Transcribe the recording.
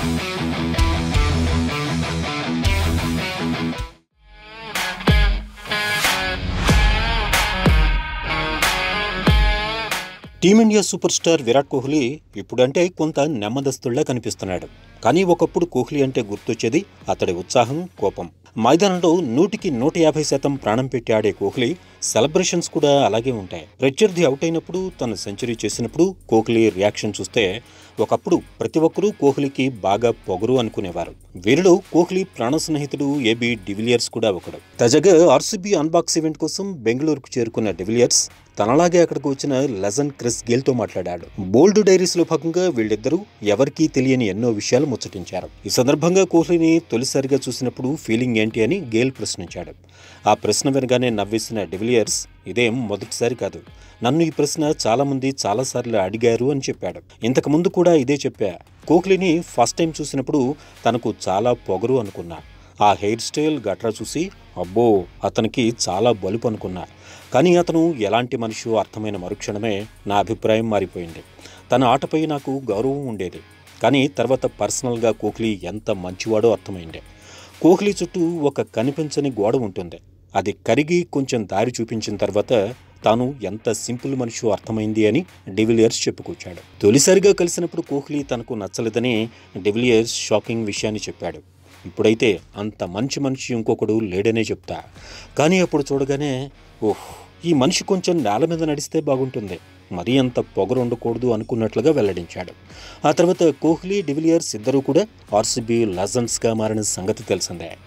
team India super star Virat Kohli ఇప్పుడంటే కొంత నెమ్మదస్తుల్లా కనిపిస్తున్నాడు కానీ ఒకప్పుడు కోహ్లీ అంటే గుర్తొచ్చేది అతడి ఉత్సాహం కోపం మైదానంలో నూటికి నూట యాభై శాతం ప్రాణం పెట్టి ఆడే కోహ్లీ సెలబ్రేషన్స్ కూడా అలాగే ఉంటాయి ప్రత్యర్థి అవుట్ అయినప్పుడు తను సెంచరీ చేసినప్పుడు కోహ్లీ రియాక్షన్ చూస్తే ఒకప్పుడు ప్రతి ఒక్కరూ కోహ్లీకి బాగా పొగరు అనుకునేవారు వీరిలో కోహ్లీ ప్రాణ స్నేహితుడు ఏబీ డివిలియర్స్ కూడా ఒకడు తాజాగా ఆర్సీబీ అన్బాక్స్ ఈవెంట్ కోసం బెంగళూరుకు చేరుకున్న డివిలియర్స్ తనలాగే అక్కడికి వచ్చిన లెజన్ క్రిస్ గేల్తో మాట్లాడాడు బోల్డ్ డైరీస్లో భాగంగా వీళ్ళిద్దరూ ఎవరికీ తెలియని ఎన్నో విషయాలు ముచ్చటించారు ఈ సందర్భంగా కోహ్లీని తొలిసారిగా చూసినప్పుడు ఫీలింగ్ ఏంటి అని గేల్ ప్రశ్నించాడు ఆ ప్రశ్న వినగానే నవ్వేసిన డివిలియర్స్ ఇదేం మొదటిసారి కాదు నన్ను ఈ ప్రశ్న చాలామంది చాలాసార్లు అడిగారు అని చెప్పాడు ఇంతకు ముందు కూడా ఇదే చెప్పా కోహ్లీని ఫస్ట్ టైం చూసినప్పుడు తనకు చాలా పొగరు అనుకున్నా ఆ హెయిర్ స్టైల్ గట్రా చూసి అబ్బో అతనికి చాలా బలుపు అనుకున్నా కానీ అతను ఎలాంటి మనిషి అర్థమైన మరుక్షణమే నా అభిప్రాయం మారిపోయింది తన ఆటపై నాకు గౌరవం ఉండేది కానీ తర్వాత పర్సనల్గా కోహ్లీ ఎంత మంచివాడో అర్థమైంది కోహ్లీ చుట్టూ ఒక కనిపించని గోడ ఉంటుంది అది కరిగి కొంచెం దారి చూపించిన తర్వాత తాను ఎంత సింపుల్ మనిషి అర్థమైంది అని డివిలియర్స్ చెప్పుకొచ్చాడు తొలిసారిగా కలిసినప్పుడు కోహ్లీ తనకు నచ్చలేదని డివిలియర్స్ షాకింగ్ విషయాన్ని చెప్పాడు ఇప్పుడైతే అంత మంచి మనిషి ఇంకొకడు లేడనే చెప్తా కానీ అప్పుడు చూడగానే ఓహ్ ఈ మనిషి కొంచెం నేల మీద నడిస్తే బాగుంటుంది మరీ అంత పొగరు ఉండకూడదు అనుకున్నట్లుగా వెల్లడించాడు ఆ తర్వాత కోహ్లీ డివిలియర్స్ ఇద్దరూ కూడా ఆర్సీబీ లెజెండ్స్గా మారిన సంగతి తెలిసిందే